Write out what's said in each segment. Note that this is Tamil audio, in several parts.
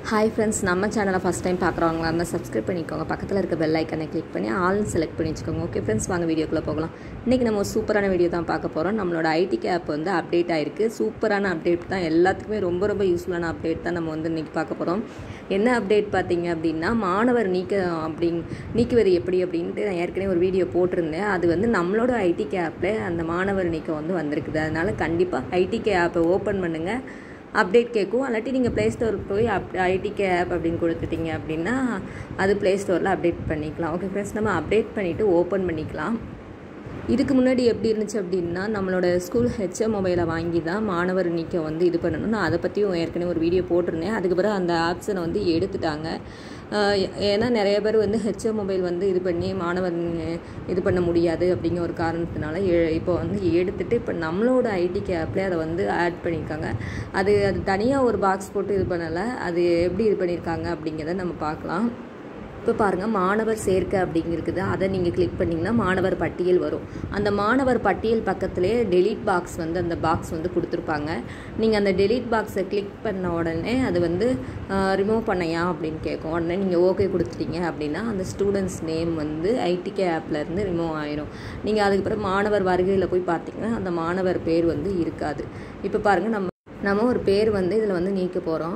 ஹாய் ஃப்ரெண்ட்ஸ் நம்ம சேனலை ஃபஸ்ட் டைம் பார்க்குறவங்களா இருந்தால் சப்ஸ்கிரைப் பண்ணிக்கோங்க பக்கத்தில் இருக்க பெல் ஐக்கனை கிளிக் பண்ணி ஆல்னு செலக்ட் பண்ணி வச்சுக்கோங்க ஓகே ஃப்ரெண்ட்ஸ் வாங்க வீடியோக்குள்ளே போகலாம் இன்றைக்கி நம்ம ஒரு சூப்பரான வீடியோ தான் பார்க்க போகிறோம் நம்மளோட ஐடிக்கு ஆப் வந்து அப்டேட் ஆயிருக்கு சூப்பரான அப்டேட் தான் எல்லாத்துக்குமே ரொம்ப ரொம்ப யூஸ்ஃபுல்லான அப்டேட் தான் நம்ம வந்து இன்றைக்கி பார்க்க போகிறோம் என்ன அப்டேட் பார்த்தீங்க அப்படின்னா மாணவர் நீக்க அப்படிங் நீக்குவது எப்படி அப்படின்ட்டு நான் ஏற்கனவே ஒரு வீடியோ போட்டிருந்தேன் அது வந்து நம்மளோட ஐடிகே ஆப்பில் அந்த மாணவர் நீக்கம் வந்து வந்திருக்குது அதனால் கண்டிப்பாக ஐடிகே ஆப்பை ஓப்பன் பண்ணுங்கள் அப்டேட் கேட்கும் அல்லாட்டி நீங்கள் ப்ளே ஸ்டோருக்கு போய் அப் ஐடிகே ஆப் அப்படின்னு கொடுத்துட்டீங்க அப்படின்னா அது ப்ளே ஸ்டோரில் அப்டேட் பண்ணிக்கலாம் ஓகே ஃப்ரெண்ட்ஸ் நம்ம அப்டேட் பண்ணிவிட்டு ஓப்பன் பண்ணிக்கலாம் இதுக்கு முன்னாடி எப்படி இருந்துச்சு அப்படின்னா நம்மளோட ஸ்கூல் ஹெச்எம் மொபைலை வாங்கி தான் மாணவர் நீக்கம் வந்து இது பண்ணணும் நான் அதை பற்றியும் ஏற்கனவே ஒரு வீடியோ போட்டிருந்தேன் அதுக்கு பிறகு அந்த ஆப்ஷனை வந்து எடுத்துட்டாங்க ஏன்னா நிறைய பேர் வந்து ஹெச்எம் மொபைல் வந்து இது பண்ணி மாணவர் இது பண்ண முடியாது அப்படிங்கிற ஒரு காரணத்தினால இப்போ வந்து எடுத்துகிட்டு இப்போ நம்மளோட ஐடிக்கு ஆப்லேயே அதை வந்து ஆட் பண்ணியிருக்காங்க அது அது தனியாக ஒரு பாக்ஸ் போட்டு இது பண்ணலை அது எப்படி இது பண்ணியிருக்காங்க அப்படிங்கிறத நம்ம பார்க்கலாம் இப்போ பாருங்கள் மாணவர் சேர்க்கை அப்படிங்கிறது அதை நீங்கள் கிளிக் பண்ணிங்கன்னா மாணவர் பட்டியல் வரும் அந்த மாணவர் பட்டியல் பக்கத்துலேயே டெலீட் பாக்ஸ் வந்து அந்த பாக்ஸ் வந்து கொடுத்துருப்பாங்க நீங்கள் அந்த டெலீட் பாக்ஸை கிளிக் பண்ண உடனே அது வந்து ரிமூவ் பண்ணையா அப்படின்னு கேட்கும் உடனே நீங்கள் ஓகே கொடுத்துட்டீங்க அப்படின்னா அந்த ஸ்டூடெண்ட்ஸ் நேம் வந்து ஐடிகே ஆப்லேருந்து ரிமூவ் ஆயிரும் நீங்கள் அதுக்கப்புறம் மாணவர் வருகையில் போய் பார்த்தீங்கன்னா அந்த மாணவர் பேர் வந்து இருக்காது இப்போ பாருங்கள் நம்ம நம்ம ஒரு பேர் வந்து இதில் வந்து நீக்க போகிறோம்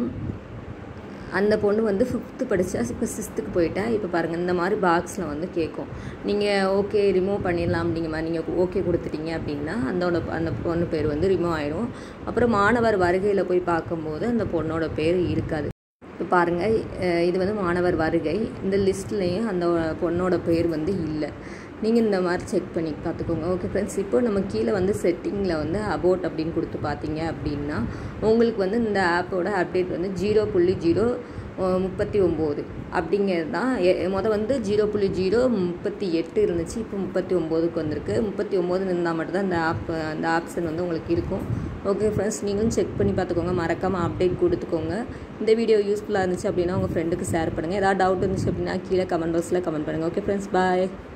அந்த பொண்ணு வந்து ஃபிஃப்த்து படித்தா இப்போ சிக்ஸ்த்துக்கு போயிட்டா இப்போ பாருங்கள் இந்த மாதிரி பாக்ஸில் வந்து கேட்கும் நீங்கள் ஓகே ரிமூவ் பண்ணிடலாம் அப்படிங்கிற மாதிரி நீங்கள் ஓகே கொடுத்துட்டீங்க அப்படின்னா அந்தோட அந்த பொண்ணு பேர் வந்து ரிமூவ் ஆயிடும் அப்புறம் மாணவர் வருகையில் போய் பார்க்கும்போது அந்த பொண்ணோட பேர் இருக்காது இப்போ பாருங்கள் இது வந்து மாணவர் வருகை இந்த லிஸ்ட்லேயும் அந்த பொண்ணோட பேர் வந்து இல்லை நீங்கள் இந்த மாதிரி செக் பண்ணி பார்த்துக்கோங்க ஓகே ஃப்ரெண்ட்ஸ் இப்போ நம்ம கீழே வந்து செட்டிங்கில் வந்து அபோட் அப்படின்னு கொடுத்து பார்த்தீங்க அப்படின்னா உங்களுக்கு வந்து இந்த ஆப்போட அப்டேட் வந்து ஜீரோ புள்ளி ஜீரோ முப்பத்தி ஒம்பது அப்படிங்கிறது தான் மொதல் வந்து ஜீரோ புள்ளி ஜீரோ முப்பத்தி எட்டு இருந்துச்சு இப்போ முப்பத்தி ஒம்போதுக்கு வந்திருக்கு முப்பத்தி ஒம்போது இருந்தால் மட்டும்தான் இந்த ஆப் அந்த ஆப்ஷன் வந்து உங்களுக்கு இருக்கும் ஓகே ஃப்ரெண்ட்ஸ் நீங்களும் செக் பண்ணி பார்த்துக்கோங்க மறக்காமல் அப்டேட் கொடுத்துக்கோங்க இந்த வீடியோ யூஸ்ஃபுல்லாக இருந்துச்சு அப்படின்னா உங்கள் ஃப்ரெண்டுக்கு ஷேர் பண்ணுங்கள் ஏதாவது டவுட் இருந்துச்சு அப்படின்னா கீழே கமெண்ட் பாக்ஸில் கமெண்ட் பண்ணுங்கள் ஓகே ஃப்ரெண்ட்ஸ் பாய்